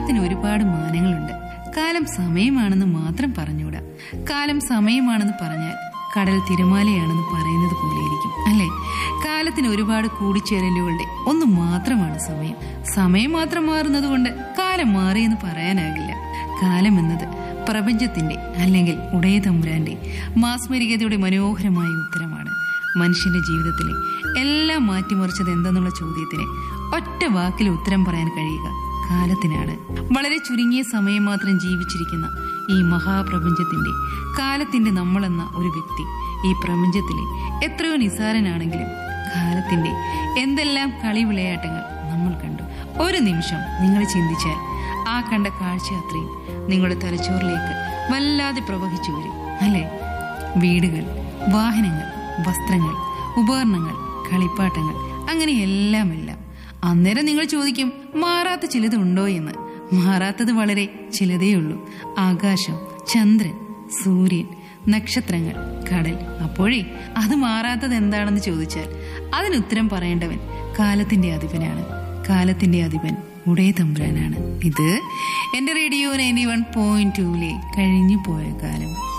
കാലത്തിന് ഒരുപാട് മാനങ്ങളുണ്ട് കാലം സമയമാണെന്ന് മാത്രം പറഞ്ഞുകൂടാ കാലം സമയമാണെന്ന് പറഞ്ഞാൽ കടൽ തിരമാലയാണെന്ന് പറയുന്നത് പോലെയിരിക്കും അല്ലെ കാലത്തിന് ഒരുപാട് കൂടിച്ചേരലുകളുടെ ഒന്ന് മാത്രമാണ് സമയം സമയം മാത്രം മാറുന്നത് കൊണ്ട് കാലം മാറിയെന്ന് പറയാനാകില്ല കാലം എന്നത് പ്രപഞ്ചത്തിന്റെ അല്ലെങ്കിൽ ഉടയ തമ്പുരാന്റെ മാസ്മരികതയുടെ മനോഹരമായ ഉത്തരമാണ് മനുഷ്യന്റെ ജീവിതത്തിലെ എല്ലാം മാറ്റിമറിച്ചത് എന്തെന്നുള്ള ചോദ്യത്തിന് ഒറ്റ വാക്കിൽ ഉത്തരം പറയാൻ കഴിയുക കാലത്തിനാണ് വളരെ ചുരുങ്ങിയ സമയം മാത്രം ജീവിച്ചിരിക്കുന്ന ഈ മഹാപ്രപഞ്ചത്തിന്റെ കാലത്തിന്റെ നമ്മളെന്ന ഒരു വ്യക്തി ഈ പ്രപഞ്ചത്തിലെ എത്രയോ നിസാരനാണെങ്കിലും കാലത്തിന്റെ എന്തെല്ലാം കളി വിളയാട്ടങ്ങൾ നമ്മൾ കണ്ടു ഒരു നിമിഷം നിങ്ങൾ ചിന്തിച്ചാൽ ആ കണ്ട കാഴ്ച അത്രയും നിങ്ങളുടെ തലച്ചോറിലേക്ക് വല്ലാതെ പ്രവഹിച്ചു വരും അല്ലേ വീടുകൾ വാഹനങ്ങൾ വസ്ത്രങ്ങൾ ഉപകരണങ്ങൾ കളിപ്പാട്ടങ്ങൾ അങ്ങനെ എല്ലാം എല്ലാം അന്നേരം നിങ്ങൾ ചോദിക്കും മാറാത്ത ചിലത് ഉണ്ടോ എന്ന് മാറാത്തത് വളരെ ചിലതേ ഉള്ളൂ ആകാശം ചന്ദ്രൻ സൂര്യൻ നക്ഷത്രങ്ങൾ കടൽ അപ്പോഴേ അത് മാറാത്തത് എന്താണെന്ന് ചോദിച്ചാൽ അതിനുത്തരം പറയേണ്ടവൻ കാലത്തിന്റെ അധിപനാണ് കാലത്തിന്റെ അധിപൻ ഉടേ തമ്പുരാനാണ് ഇത് എന്റെ റേഡിയോ നയൻറ്റി വൺ പോയിന്റ് ടൂലെ കഴിഞ്ഞു പോയ കാലം